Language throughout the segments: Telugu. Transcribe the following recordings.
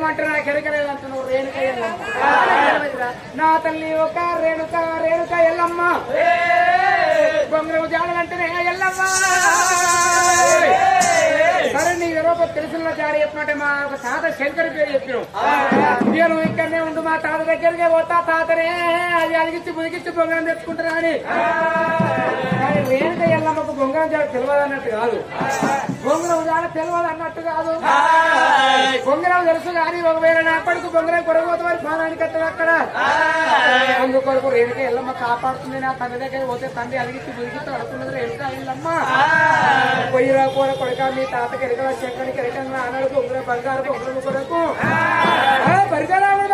ఎల్లమ్మంటే నాకు ఎరకలేదు అంటున్నావు రేణుక ఎల్లమ్మ నా తల్లి ఒక రేణుక రేణుక ఎల్లమ్మ బొంగరం జాడలంటేనే ఎల్లమ్మ సరే నీ ఎవరో తెలిసిన జాడ చెప్పినట్టే మా ఒక తాత శంకర్ పేరు చెప్పినావు నేను ఇక్కడనే ఉండు మా తాత దగ్గరికి పోతా తాతనే అది అలిగిచ్చి ముదిగిచ్చి బొంగరం తెచ్చుకుంటారా అని కానీ రేణుక ఎల్లమ్మకు బొంగరం జాడ తెలియదు అన్నట్టు కాదు బొంగరం జాడ తెలియదు అన్నట్టు కాదు బొంగరం తెలుసు కానీ ఒకవేళ నా కొడుకు బొంగరం కొరగోతు వారి ప్రాణానికి ఎత్తడు అక్కడ అందుకొరకు రేణుక ఎల్లమ్మ కాపాడుతుంది నా తండ్రి దగ్గర పోతే తండ్రి అలిగిచ్చి ముదిగిచ్చి అడుకున్నది రేణుక ఎల్లమ్మ పొయ్యిరా కూర కొడక మీ తాతకి ఎరగల చెక్కడికి ఎరకంగా ఆనాడు బొంగరం బంగారు బొంగరం కొరకు పరిసరాముడు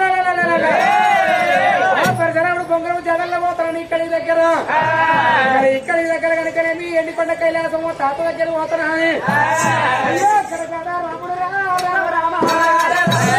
పరిసరాముడు బొంగరం జగల్లో పోతాను ఇక్కడి దగ్గర మరి ఇక్కడి దగ్గర కనుకనేమి ఎండికొండ కైలాసము తాత దగ్గర పోతాను అయ్యో కనకడ రాముడు రా, రామ రామ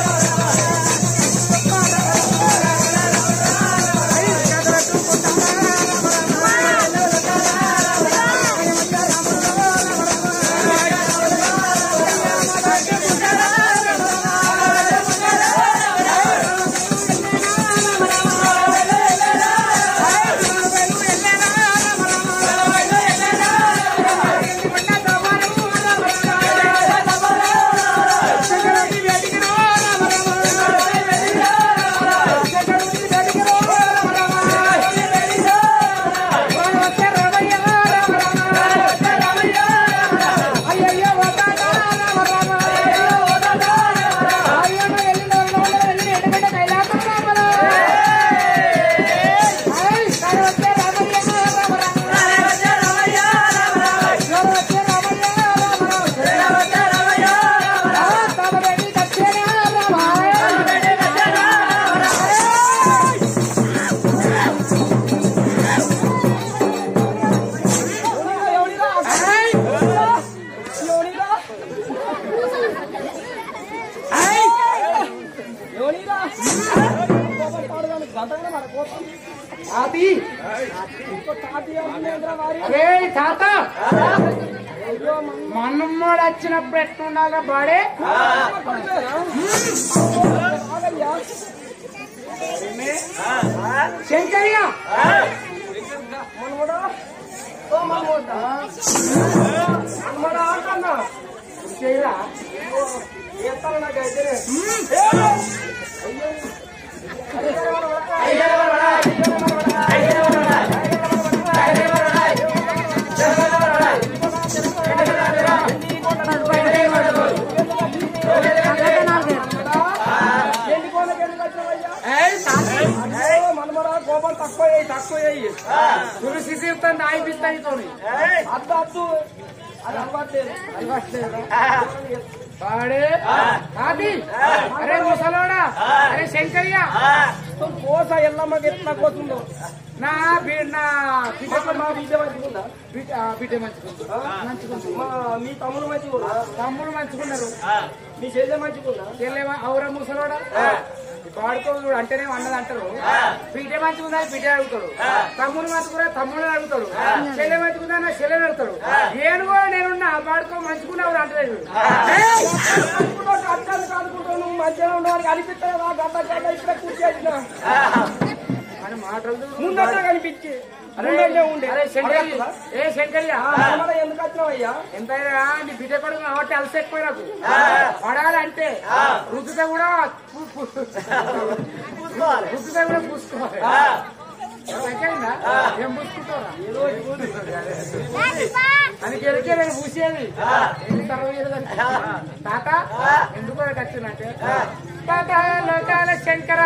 అది అరే తాత మన్నమ్మోడు వచ్చినప్పుడు ఎట్లుండాలి బాడే శంకర్య చేయరా మనమరా కోపం తక్కువ తక్కువ తులసి తీర్థం ఆయిపిస్తాయి తోని అద్దు అద్దు అది అలవాట్లేదు వాడే కాది అరే ముసలోడా అరే శంకర్య కోస ఎల్లమ్మకి ఎట్లా కోతుందో నా బి- నా బిడ్డ అసలు మా బిడ్డ మంచిగుందా బిడ్డ ఆ బిడ్డ మంచుకుంది మంచుకుంది మా మీ తమ్ముడు మంచిగుందా తమ్ముడు మంచుకున్నారు మీ చెల్లె మంచిగుందా చెల్లెమా అవురా ముసలోడా పాడుకో చూడు అంటేనే అన్నది అంటారు బిడ్డ మంచుకుందా బిడ్డ అడుగుతాడు తమ్ముడు మంచుకున్నా తమ్ముడు అడుగుతాడు చెల్లె మంచుకుందా నా చెల్లెని అడుగుతాడు నేను కూడా నేనున్నా పాడుకో మంచుకున్నావు అంటలేదు అనుకుంటా అట్టాలు కాదుకుంటా నువ్వు మంచిగా ఉండడానికి అనిపిస్తావా గడ్డ గడ్డ ఇప్పుడే కూర్చేసిన అని మాటలు చూడు. ముందట కనిపించి అరే ముందటే ఉండే అరే శంకర్య ఏ శంకర్య మనమరా ఎందుకు వచ్చినావయ్యా ఎంతైనా నీ బిడ్డ కొడుకు కాబట్టి అలసి ఎక్కువ నాకు పడాలంటే రుద్దుతో కూడా పు- పు- రుద్దుతో కూడా పూసుకోవాలి తగ్గైందా ఏం పూసుకుంటారా అని గెలికే నేను పూసేది ఎన్ని తర్వాత చేయలేదని. తాత ఎందుకు వచ్చిందంటే తాత లోకాల శంకర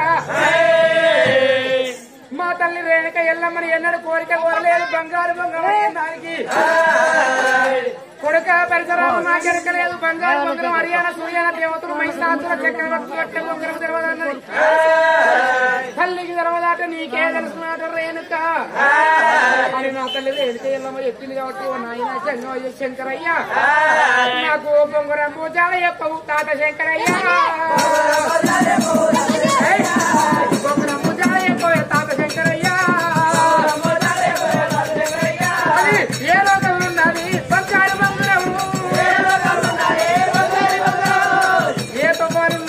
మా తల్లి రేణుక ఎల్లమ్మని ఎన్నడూ కోరిక కోరలేదు బంగారు బంగారం దానికి కొడుక పరిసరాలు నాకెరకలేదు బంగారు బంగారం హరియాణ సూర్యాన దేవతలు మైసాతుల చక్రవర్తి కట్ట బంగారం తెరవదన్నది తల్లికి తెరవదాట నీకే తెలుసుకున్నాట రేణుక అని నా తల్లి రేణుక ఎల్లమ్మ చెప్పింది కాబట్టి ఓ నాయన శంకరయ్య శంకరయ్య నాకు బొంగరం పూజాల చెప్పవు తాత శంకరయ్య ఏయ్, బొంగరం పూజాల చెప్పవు తాత శంకరయ్య అది ఏ లోకంలో ఉన్నది బంగారు బంగారము ఏ తుఫాను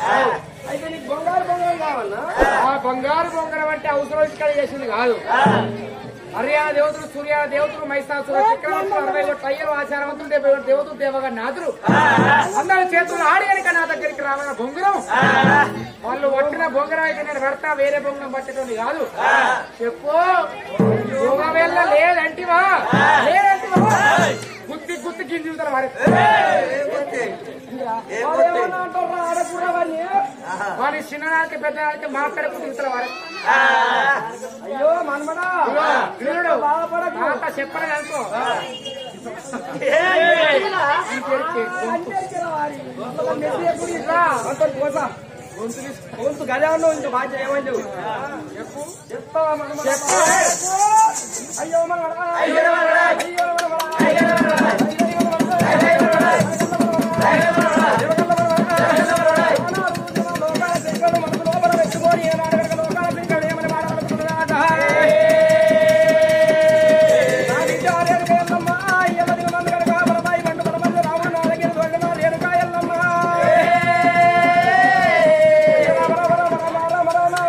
అయితే నీకు బంగారు బంగారం కావాలన్నా ఆ బంగారు బొంగరం అంటే అవసరం ఇక్కడ చేసింది కాదు హర్యానా దేవతలు సూర్య దేవతలు మైసాసులు చక్రవర్తులు అరవై ఒకటి అయ్యలు ఆచారవంతులు డెబ్బై ఒకటి దేవతలు దేవగా నాదులు అందరి చేతులు ఆడి కనుక నా దగ్గరికి రావాల బొంగరం వాళ్ళు పట్టిన బొంగరం అయితే నేను పడతా వేరే బొంగరం పట్టేటోని కాదు చెప్పు యోగవేళ్ళ లేదంటివా లేదంటివా గుత్తి గుత్తి గింజ చూతారు వారి వాడేమన్నా అంటారా ఆడకూడదు వాడిని వారి చిన్ననాటికి పెద్దనాటికి మాట్లాడుకుంటూ చూతారు వారి అయ్యో మనమడా చూడు బాధపడకు మాట చెప్పలేదు అనుకో గొంతు గదే ఉన్నావు ఇంక బాధ్యత ఏమైంది చెప్పు చెప్తావా మనమడా? చెప్పు. అయ్యో మనమడా అయ్యో మనమడా. అయ్యో మనమడా అయ్యో మనమడా అయ్యో మనమడా అయ్యో మనమడా లోకాల శంకరుడు మనసు లోపల పెట్టుకొని ఏనాడు కనుక లోకాల శంకరుడు ఏమని మాట్లాడుతున్నాడు నా బిడ్డ రేణుకాయల్లమ్మ, ఎల్లదిగ మందు కనుక బలమాయి బండు బలమందు రాముడు నా దగ్గర దొంగన రేణుకాయల్లమ్మ. రమ రమ రమ రమ రమ రమ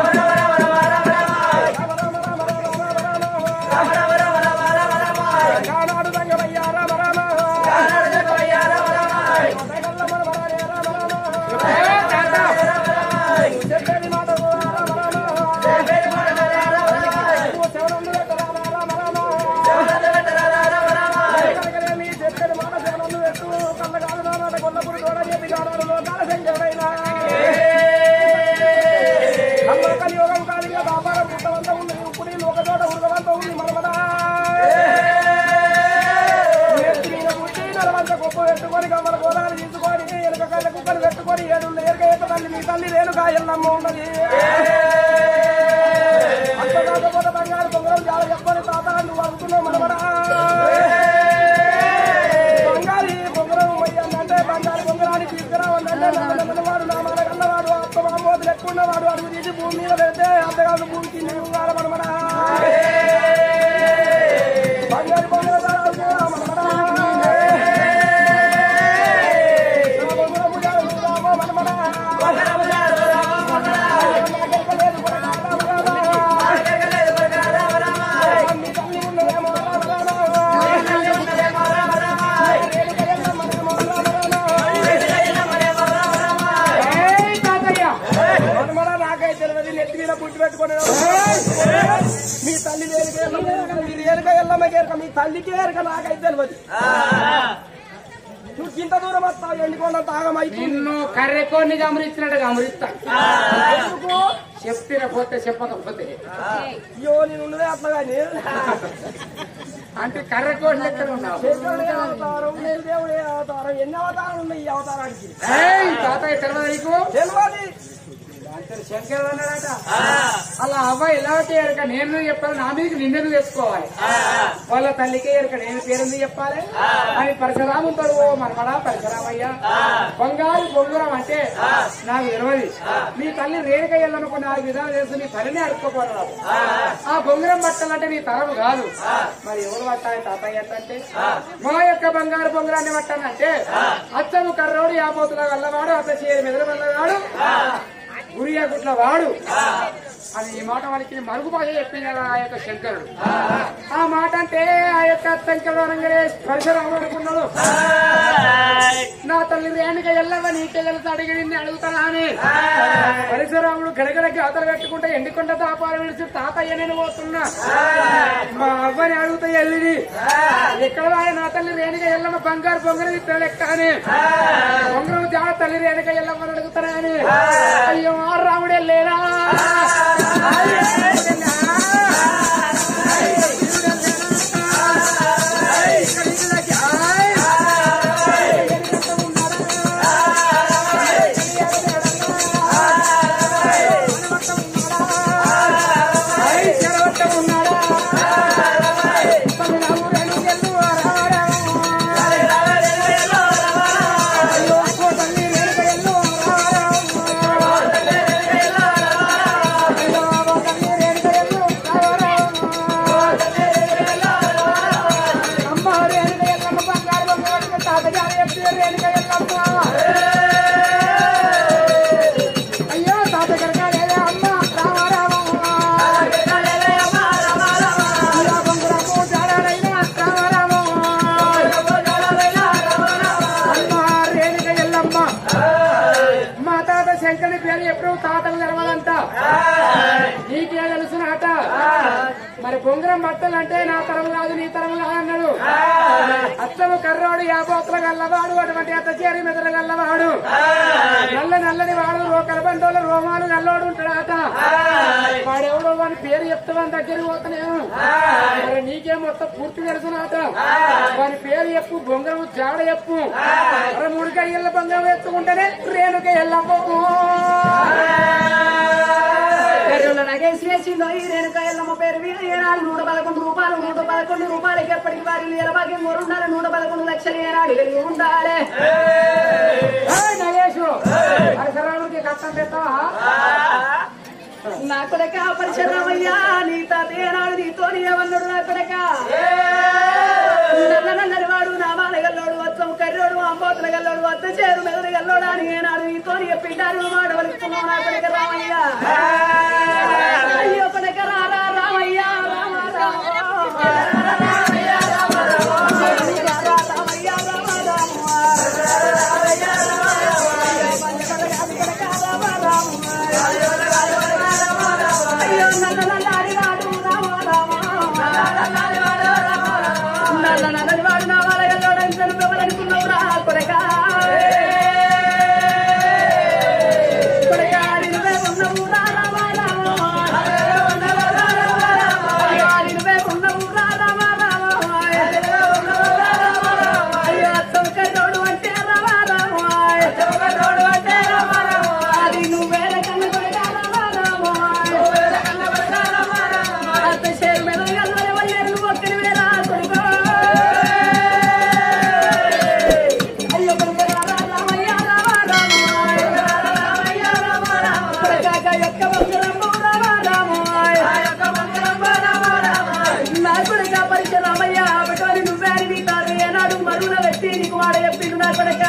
రమ. కానాడు రంగమయ్య రమ రమ. దగల్ల మన వరాలే రమ రమ. ఏ తాత చెప్పేది మాట రమ రమ. నువ్వు శవనందు పెట్టరా రమ రమ. కనకలేమి చెప్పేది మాట శవనందు పెట్టు. కళ్ళగాలు నానాట కొల్లపురి తోడ చెప్పి గానాడు లోకాల శంకరుడైన. అమ్మ కలియుగం కాలిగా వ్యాపారం పుట్టవంత ఉంది ఇప్పుడు ఈ లోక చోట ఉడకవంత ఉంది మనమదా నెత్తి మీద పుట్టి నలవంత గొప్ప పెట్టుకొని గమ్మల గోదాలు తీసుకొని ఎలుక కళ్ళ కుక్కలు పెట్టుకొని ఏడు ఎరుక ఏక తల్లి మీ తల్లి రేణుకా ఎల్లమ్మ ఉన్నది అంత కాకపోతే బంగారు బొంగరం చాలా చెప్పని తాత నువ్వు అనుకున్నావు మనమడా బంగారి బొంగరం అయ్యందంటే బంగారు బొంగరాన్ని తీసుకురావద్దంటే వాడు నా మన కన్నవాడు అత్త మామోదులు ఎక్కున్నవాడు అడుగు తీసి భూమి మీద పెడితే అంతకాదు భూమి కింద ఉండాలి మనమడా బంగారు బొంగరం ధర మనమడా నా బొంగరం జారు మనమడా నాకెక్కలేదు కూడా మీ తల్లి ఉన్నదేమో ఏయ్ తాతయ్య మనమడ నాకైతే తెలియదు నెత్తి మీద పుట్టి పెట్టుకుని మీ తల్లి లేరుక ఎల్లమ్మ ఎరుక, మీరు ఎరుక ఎల్లమ్మకి ఎరుక మీ తల్లికి ఎరుక నాకైతే తెలియదు నువ్వు ఇంత దూరం వస్తావు ఎండుకోండి తాగమైతే నిన్ను కర్రెకోని గమనించినట్టు గమనిస్తా చెప్పిన పోతే చెప్పకపోతే అయ్యో నేను ఉన్నదే అట్లా కానీ అంటే కర్రెకోని లెక్కన ఉన్నావు శంకరుడే అవతారం నేను దేవుడే అవతారం ఎన్ని అవతారాలు ఉన్నాయి ఈ అవతారానికి ఏయ్ తాతయ్య తెలియదు నీకు తెలియదు అంటే శంకర్ అన్నాడట అలా అవ్వ ఎలా ఎరక నేను చెప్పాలి నా మీదకి నిన్నెందు తెచ్చుకోవాలి వాళ్ళ తల్లికే ఎరక నేను పేరుంది చెప్పాలి అని పరశురాముతో ఓ మనమడా పరశురామయ్య బంగారు బొంగురం అంటే నాకు తెలియదు నీ తల్లి రేణుక ఎల్లనుకో నాలుగు విధాలు చేసి నీ తల్లిని అడుక్కోపోరాదు ఆ బొంగురం బట్టాలంటే నీ తరం కాదు మరి ఎవరు పట్టాలి తాతయ్య అంటే మా యొక్క బంగారు బొంగురాన్ని పట్టానంటే అచ్చము కర్రోడు యాపోతుల వల్లవాడు అత్త చేయని మెదడు వల్లవాడు గురియా గుట్ల వాడు అని ఈ మాట వానికి మరుగు భాష చెప్పింది కదా ఆ యొక్క శంకరుడు ఆ మాట అంటే ఆ యొక్క శంకరుడు అనగానే పరశురాముడు అనుకున్నాడు నా తల్లి రేణుక ఎల్లవ నీకే తెలుసు అడిగింది అడుగుతానా అని పరశురాముడు గడగడకి అవతల పెట్టుకుంటే ఎండుకుంట తాపాలు విడిచి తాతయ్య నేను పోతున్నా మా అవ్వని అడుగుతా ఎల్లిడి ఎక్కడ వాడు నా తల్లి రేణుక ఎల్లమ్మ బంగారు బొంగరం ఇస్తాడు లెక్క అని బొంగరం జాడ తల్లి రేణుక ఎల్లమ్మని అడుగుతానా అని అయ్యో ఆ రాముడే లేరా ఉన్నాడా శంకరుని పేరు ఎప్పుడు తాతలు తెలవాలంట నీకే తెలుసునట మరి బొంగరం బట్టలు అంటే నా తరం కాదు నీ తరం కాదు అన్నాడు అత్తము కర్రోడు యాపోతుల గల్లవాడు అటువంటి అత్త చేరి మెదల గల్లవాడు నల్ల నల్లని వాడు రోకల బండోల రోమాలు నల్లోడు ఉంటాడట వాడెవడో వాని పేరు చెప్తావని దగ్గరికి పోతలేము మరి నీకే మొత్తం పూర్తి తెలుసునాట వాని పేరు చెప్పు బొంగరం జాడ చెప్పు మరి మూడు కయ్యల బంగారం ఎత్తుకుంటేనే రేణుక ఎల్లమ్మో పేరుల నగేసినేసిందో ఈ రేణుక ఎల్లమ్మ పేరు మీద ఏనాడు నూట పదకొండు రూపాయలు నూట పదకొండు రూపాయలకి ఎప్పటికి వారి ఎలబాకి మూడు ఉండాలి నూట పదకొండు లక్షలు ఏనాడు కలిగి ఉండాలి ఏయ్ నగేషు పరిసరాలకి కష్టం పెడతావా నా కొడక పరిశరమయ్యా నీ తాత ఏనాడు నీతో ఏమన్నాడు నా కొడక నల్ల నల్లరి వాడు నా మాలగల్లోడు వత్సం కర్రోడు అంబోతుల గల్లోడు వత్త చేరు మెదడు గల్లోడు అని ఏనాడు నీతో చెప్పింటారు మాట వలుస్తున్నావు నా కొడక రామయ్య అయ్యో కొడక రారా రామయ్య రామ రామ రామయ్య రామ రామయ్య రామ అయ్యో నల్ల నల్లారి వాడు రామ రామ నల్ల నల్లని వాడు నా వాళ్ళ ఎంతను ఎవరనుకున్నావు రా కొడక కొడక నువ్వే ఉన్నావు రా రామ రామ నువ్వే ఉన్నావు రా రామ రామ అయ్యో చౌకరోడు అంటే రామ రామ చౌకరోడు అంటే రామ రామ అది నువ్వే కన్న కొడక రామ రామ అత్త చేరు మీద గల్లల వల్లేరు ఒక్కడి వేళ కొడుకో అయ్యో కొడుక రామ రామయ్య రామ రామయ్య రామ రామ కొడక యొక్క వంశరమ్మ రామ రామ నా కొడుక పరిచయ రామయ్య బటోని నువ్వే అని నీ తాత ఏనాడు మరువున పెట్టి నీకు వాడ చెప్పిండు నా కొడక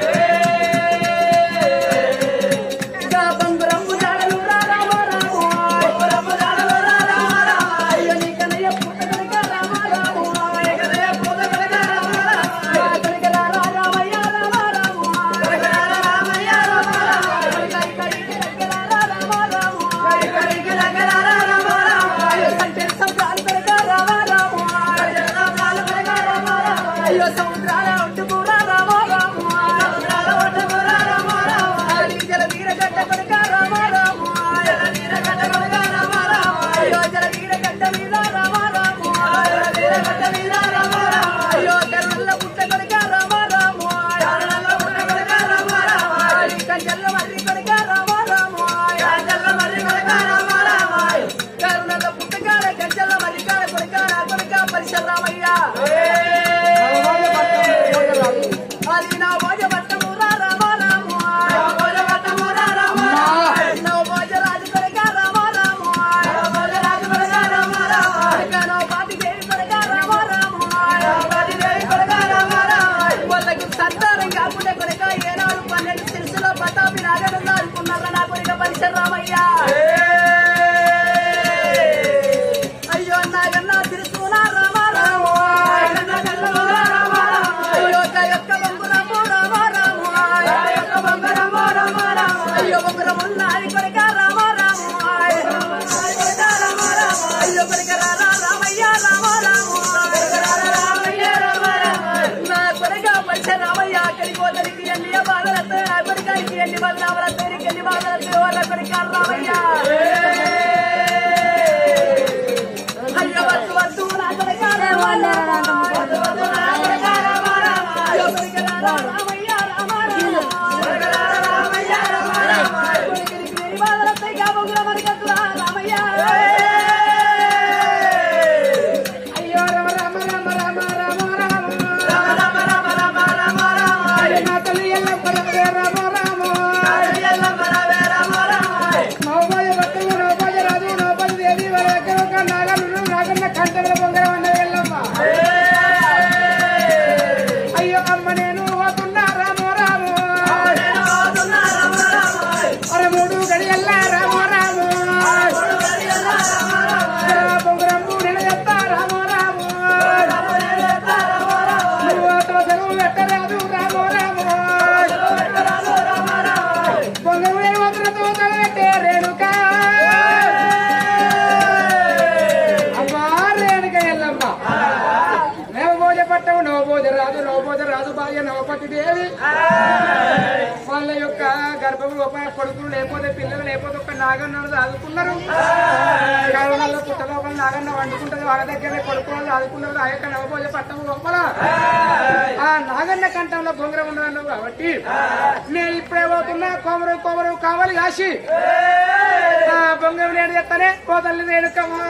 గా బంగురమ్ము జాడలు రా రామ రామ బంగురమ్ము జాడలు రా రామ రామ అయ్యో నీ కన్నయ్య పూత కొడుక రామ రామ నీ కన్నయ్య పూత కొడుక రామ రామ నా కొడుక రా రా రామయ్య రామ రామ కొడుక రా రా రామయ్య రామ రామ కొడుక ఇక్కడికి దగ్గర రా రామ రామ ఇక్కడికి దగ్గర రా రామ రామ అయ్యో సంటే సంతాల కొడుక రామ రామ సంతాల కొడుక రామ రామ అయ్యో సముద్రాల ఒడ్డుకురా రామ రామ సముద్రాల ఒడ్డుకురా రామ రామ అది జల వీర గడ్డ కొడుక రామ రామ జల వీర గడ్డ కొడుక రామ రామ అయ్యో జల వీర గడ్డ మీద రామ రామ జల వీర గడ్డ మీద రామ రామ అయ్యో కర్రల్ల పుట్ట కొడుక రామ రామ కర్రల్ల పుట్ట కొడుక రామ రామ కంజల్ల మర్రి కొడుక రామ రామ కంజల్ల మర్రి కొడుక రామ రామ కర్రల్ల పుట్ట కాడ కంజల్ల మర్రి కాడ కొడుక నా కొడుక పరిశర రామయ్య అది నా భోజ పట్టము రా రామ రామ నా భోజ పట్టము రా రామ నా భోజ రాజు కొడుక రామ రామ నా భోజ రాజు కొడుక రామ రామ నా పాటి దేవి కొడుక రామ రామ నా పాటి దేవి కొడుక రామ రామ వాళ్ళకి సంతానం కాకుండా కొడుక ఏనాడు పన్నెండు సిరుసులో పతాపి నాగరంగా అనుకున్నారా నా కొడుక పరిసర రామయ్య అయ్యో నాగన్న తిరుసునా రామ రామ నాగన్న తిరుసునా రామ రామ అయ్యో యొక్క బంగురము రామ రామ యొక్క బంగురము రామ రామ అయ్యో బంగురము నాది కొడుక రామ రామ రామ రామ అయ్యో కొడుక రామ రామయ్య రామ రామ రామయ్య రామ రామ నా కొడుక పరిచయ రామయ్య అక్కడికి పోతనికి ఎన్ని బాధలతో నా కొడుకానికి ఎన్ని బాధలతో ఎన్ని బాధలతో వాళ్ళ కొడుక రామయ్య అయ్యో వద్దు వద్దు నా కొడుక రామ రామ వద్దు వద్దు నా కొడుక రామ రామ అయ్యో కొడుక రామ రామయ్య రామ రామ కొడుక రామ రామయ్య రామ రామ కొడుకునికి ఎన్ని బాధలతో ఇక బొంగుల మరిగద్దు రామయ్య అయ్యో రామ రామ రామ రామ రామ రామ రామ రామ రామ రామ రామ రామ అయ్యో నా తల్లి ఎల్లమ్మ రవే రామ రామ ఎల్లమ్మ రావే రామ రామ నవభోజ భక్తులు నవభోజ రాజు నవభోజ దేవి వారి దగ్గర ఒక నాగలు నాగన్న కంటల బొంగరం అన్నది ఎల్లమ్మ అయ్యో అమ్మ నేను పోతున్నా రామ రామ అరే మూడు గడియల్ల రామ రామ బొంగరము నేను చెప్తా రామ రామ నువ్వు తోటలు పెట్టరాదు రామ రామ బొంగరం ఏమో వాళ్ళ యొక్క గర్భం లోపల కొడుకులు లేకపోతే పిల్లలు లేకపోతే ఒక నాగన్న చదువుకున్నారు కరోనాలో పుట్ట లోపల నాగన్న వండుకుంటది వాళ్ళ దగ్గర కొడుకులు చదువుకున్నారు ఆ యొక్క నవభోజ పట్టం లోపల ఆ నాగన్న కంఠంలో బొంగరం ఉన్నాను కాబట్టి నేను ఇప్పుడే పోతున్నా కోమరం కోమరం కావాలి కాశి ఆ బొంగరం నేను చెప్తానే పోతల్లి నేను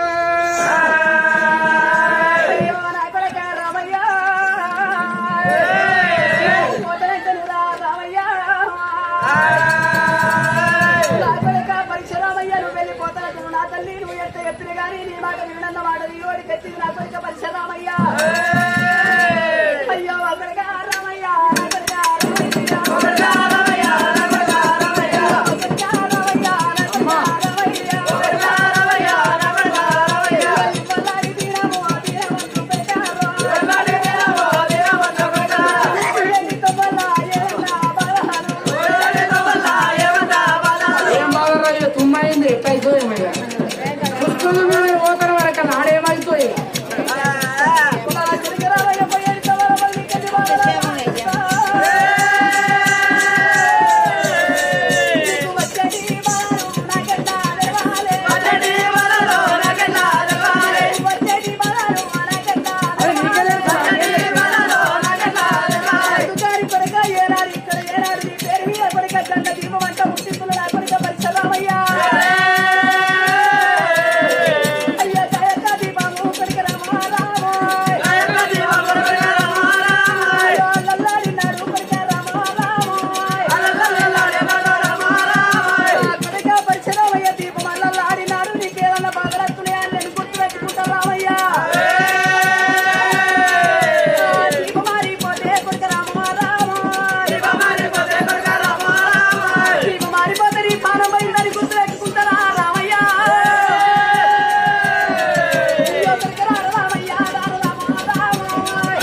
అయ్యో నా కొడుక రామయ్య వదలంటనురా రామయ్య నా కొడుక పరీక్ష రామయ్య నువ్వు వెళ్ళిపోతాను నా తల్లి నువ్వు ఎంత ఎత్తున గాని నీ మాట వినన్న వాడు నీ ఓడి తెచ్చింది నా కొడుక పరీక్ష రామయ్య అయ్యో అక్కడిక రామయ్య నా కొడుక రామయ్య నా కొడుక రామయ్య నా కొడుక రామయ్య నా కొడుక రామయ్య పల్లాడి తీరము తీరమంటూ పెట్టారు ఎన్నిక వల్ల ఏమన్నా బలహను ఏం బాగా తుమ్మైంది ఎట్టయితో ఏమయ్యా పుస్తకం మీద పోతున్న వరకు నాడేమైతో నా కొడుక రామయ్య పోయేది తవర మళ్ళీ కది నీకు వచ్చేది బలహను నాకెంత అలవాలే వచ్చేది బలహను నాకెంత అధికారి కొడుక ఏనాడు ఇక్కడ ఏనాడు నీ పేరు మీద కొడుక గంట దీపం అంట ముట్టింపులు నా కొడుక పరిసరామయ్యా అయ్యా జయక దీపము కొడుక రామారామోయ్ అయ్యో లల్లాడినాడు కొడుక రామారామోయ్ కొడుక పరిసరామయ్య దీపం అల్లల్లాడినాడు నీకేదన్నా బాధలత్తున్నాయని నేను గుర్తు పెట్టుకుంటా రామయ్యా దీపం మారిపోతే కొడుక రామారామోయ్ దీపం మారిపోతే నీ పానం పోయిందని గుర్తు పెట్టుకుంటారా రామయ్య అయ్యో కొడుక రా రామయ్య రా రామారామోయ్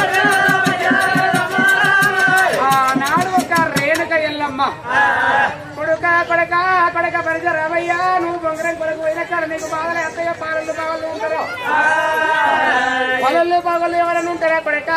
ఆనాడు ఒక రేణుక ఎల్లమ్మ కొడుక కొడక కొడక పరిచ రామయ్య నువ్వు బొంగరం కొడుకు పోయిన కాడ నీకు బాధలు ఎత్తయ్య పాలలు బాగలు ఉంటారు పొలలు బాగలు ఎవరైనా ఉంటారా కొడక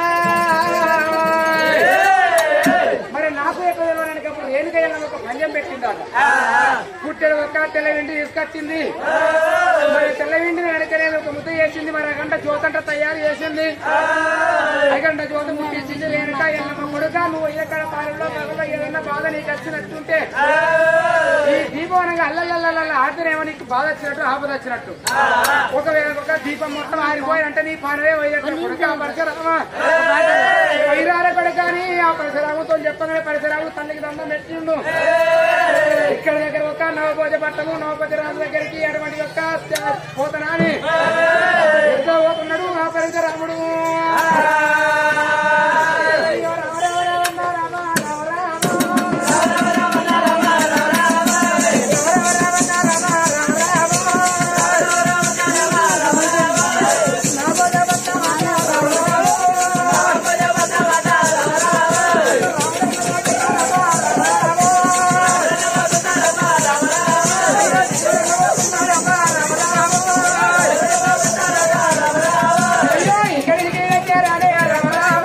మరి నాకు ఎక్కువ తెలియనప్పుడు రేణుక ఎల్లమ్మ ఒక పంజం పెట్టిందట పుట్టెడు ఒక తెల్ల వెండి తీసుకొచ్చింది మరి తెల్ల వెండిని వెనకనే ఒక ముద్ద చేసింది మరి అగంట జోతంట తయారు చేసింది అగంట జోత ముట్టించింది రేణుక ఎల్లమ్మ కొడుక నువ్వు ఎక్కడ పాలల్లో పగలో ఏదైనా బాధ నీకు వచ్చినట్టుంటే ఈ దీపం అనగా అల్లల్లల్ల ఆడితేనేమో నీకు బాధ వచ్చినట్టు ఆపద వచ్చినట్టు ఒకవేళ ఒక దీపం మొత్తం ఆరిపోయినంటే నీ పనవే పోయేట్టు కొడుక పరశురామ వైరాల కొడుక అని ఆ పరశురాముతో చెప్పగానే పరశురాము తల్లికి దండం పెట్టిండు ఇక్కడ దగ్గర ఒక నవభోజ పట్టము నవపతి రాజు దగ్గరికి అటువంటి యొక్క పోతనా అని ఎక్కడ పోతున్నాడు ఆ పరశురాముడు అయ్యో రామ రామ రామ రామ రామ రామ అయ్యో ఇక్కడికి వచ్చారానే రామ రామ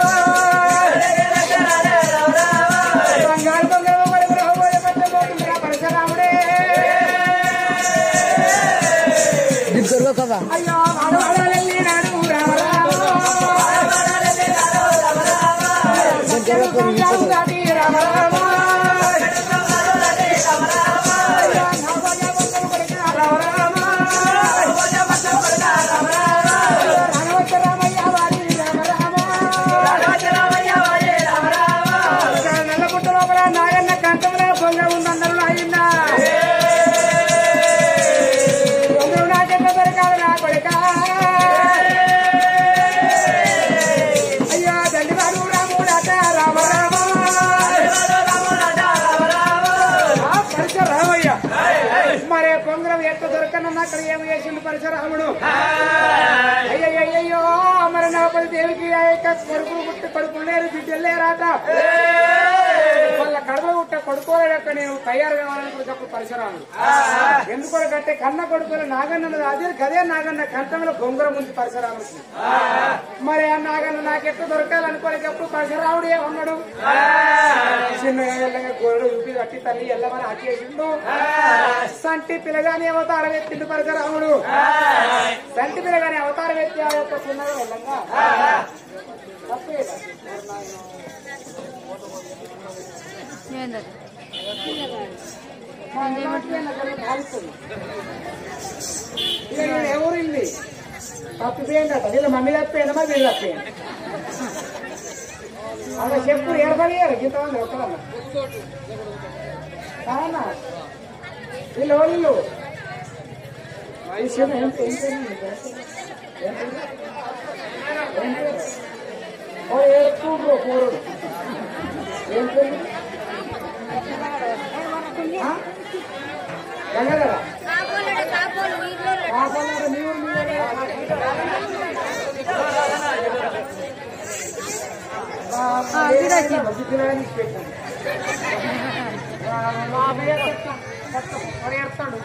బంగారు బంగారు కొడుకు రాబోయే పట్టబోతుందిరా పరశురాముడే అయ్యో వాడవాడలెల్లి నాడు రామ రామ చెడు బంగారు దాటి రామ రామ అయ్యో నా బంగారు బంగారు కొడుకు రామ రామ రాఘవచ్చ రామయ్య వారి రామ రామ ఇక్కడ నల్లగుట్ట లోపల నాగన్న కంఠంలో బొంగ ఉందన్నారు నాయన్న బొంగరు నాకెట్ల దొరకాలి నా కొడుక అయ్యా దండివాడు రాముడాట రామ రామ ఆ పరశురామయ్య మరే బొంగరం ఎట్ట దొరకనన్న అక్కడ ఏమి చేసిండు పరశురాముడు అయ్యయ్యో మరి నవపతి దేవికి ఆ యొక్క కొడుకులు పుట్టి కొడుకులు లేరు బిడ్డలు లేరాట వాళ్ళ కడవ గుట్ట కొడుకోలే యొక్క నేను తయారు కావాలనుకున్నప్పుడు పరిసరాలు ఎందుకొరకంటే కన్న కొడుకులు నాగన్న అదే గదే నాగన్న కంఠంలో బొంగరం ఉంది పరిసరాలకు మరి ఆ నాగన్న నాకెట్లా దొరకాలనుకోలేటప్పుడు పరిసరావుడు ఏమన్నాడు చిన్నగా ఎల్లగా గోరడు ఊపి కట్టి తల్లి ఎల్లమని ఆకేసిండు సంటి పిల్లగాని అవతారం ఎత్తిండు పరిసరాముడు సంటి పిల్లగాని అవతారం ఎత్తి ఆ యొక్క చిన్నగా వెళ్ళంగా తప్పేదా ఎవరు ఇల్లి తప్పిపోయిందట వీళ్ళ మమ్మీ తప్పిపోయిందమ్మా వీళ్ళు తప్పిపోయింది అలా చెప్పు ఏర్పడియారు గీతమంది ఒక్కదమ్మా కానా వీళ్ళు ఎవరు ఇల్లు వయసు ఏం ఏం పేరు నీకు? ఏం పేరు? ఏం పేరు? ఓ ఏడుపు కూరుడు ఏం పేరు ఆ? గంగాధర కాపోలేడు కాపోలు వీటిలో కాపాడారు నీవు నీవే. ఆ, ఏదైనా మంచి పిల్లగాని ఇచ్చి పెట్టాను. ఆ, మా అబ్బాయి చెప్తా. చెప్తా. వాడు ఏడుస్తాడు.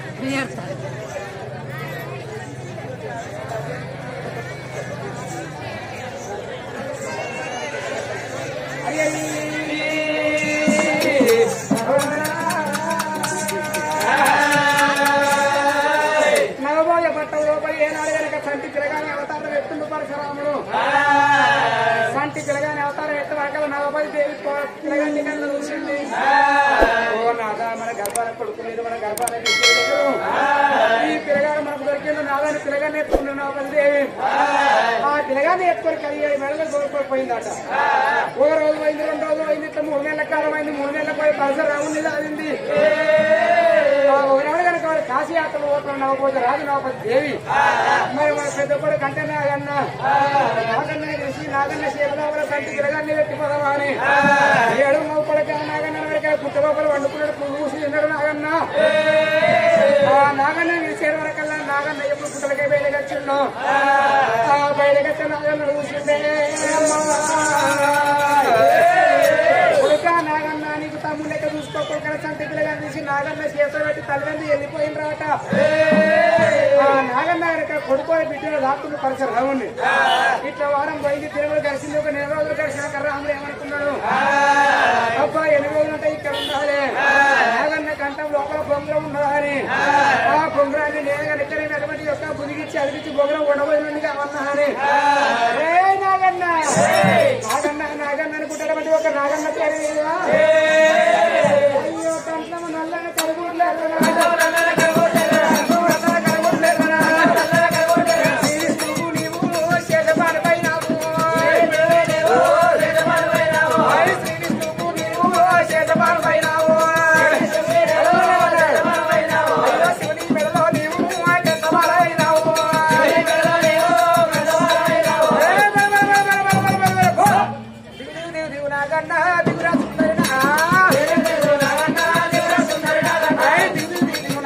నవభోగ పట్ట లోపలి ఏనాడు గనక సంటి పిలగాని అవతారం ఎత్తుండు పరశురాముడు సంటి పిలగాని అవతారం ఎత్తు వరకల నవపది దేవి పో- పిలగాన్ని కన్ను చూసింది ఓ నాదా మన గర్భాన కొడుకు లేదు మన గర్భాన బిడ్డ లేదు ఈ పిలగాడు మనకు దొరికిండు నాదాని పిలగాన్ని ఎత్తుకుండు నవపది దేవి ఆ పిలగాన్ని ఎత్తుకొని కలిగి మెడలు కోల్పోయిందట ఒక రోజు పోయింది రెండు రోజులు పోయింది ఇట్లా మూడు నెలల కాలం అయింది మూడు నెలల పోయి పరశురాముని దానింది ఒకనాడు కనుక వాడు కాశీ యాత్రలు పోతున్న నవపోతే రాజు నవపతి దేవి మరి మన పెద్ద కూడా కంటే నాగన్న నాగన్న తెలిసి నాగన్న శీలలోపల కంటి తిరగాన్ని పెట్టి పోదామా అని ఏడు నవ్వు కొడక నాగన్న వరకే పుట్టగోపలు వండుకున్నాడు పువ్వు పూసి తిన్నాడు నాగన్న ఆ నాగన్న విడిచేడు వరకల్లా నాగన్న ఎప్పుడు పుట్టలకే బయటకు వచ్చిండు ఆ బయటకు వచ్చి నాగన్న చూసిండే కొడుక నాగన్న నీకు తమ్ముడు లెక్క చూసుకోకుండా చంటి పిల్లగా తీసి నాగన్న చేతులు పెట్టి తల్లిదండ్రి వెళ్ళిపోయిన రాట ఆ నాగన్న ఇక్కడ కొడుకోని బిడ్డలు దాక్కుని పరిసర రావుండి ఇట్లా వారం పోయింది తిరుగులు కలిసింది ఒక నెల రోజులు కలిసినాక రాముడు ఏమనుకున్నాడు అబ్బా ఎన్ని రోజులు ఉంటాయి ఇక్కడ ఉండాలి నాగన్న కంఠం లోపల బొంగరం ఉన్నదని ఆ బొంగరాన్ని నేను కనుక నేను అటువంటి యొక్క బుదిగిచ్చి అదిగిచ్చి బొంగరం ఉండబోయినండి కావన్నా అని రే నాగన్న నాగన్న నాగన్న అనుకుంటాడు ఒక నాగన్న పేరు లేదా? అయ్యో కంఠం నల్లగా కరుగులేదు నాగన్న దిగురా సుందరి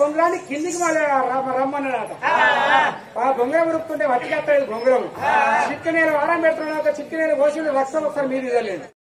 బొంగరాన్ని కిందికి మళ్ళీ రమ్మ- రమ్మన్నాడట ఆ బొంగరం ఉరుకుతుంటే వట్టికెత్తాడు బొంగరం చిక్కు నేను వారం పెట్టుకున్నాక చిక్కు నేను పోసి రక్తం ఒకసారి మీది తెలియదు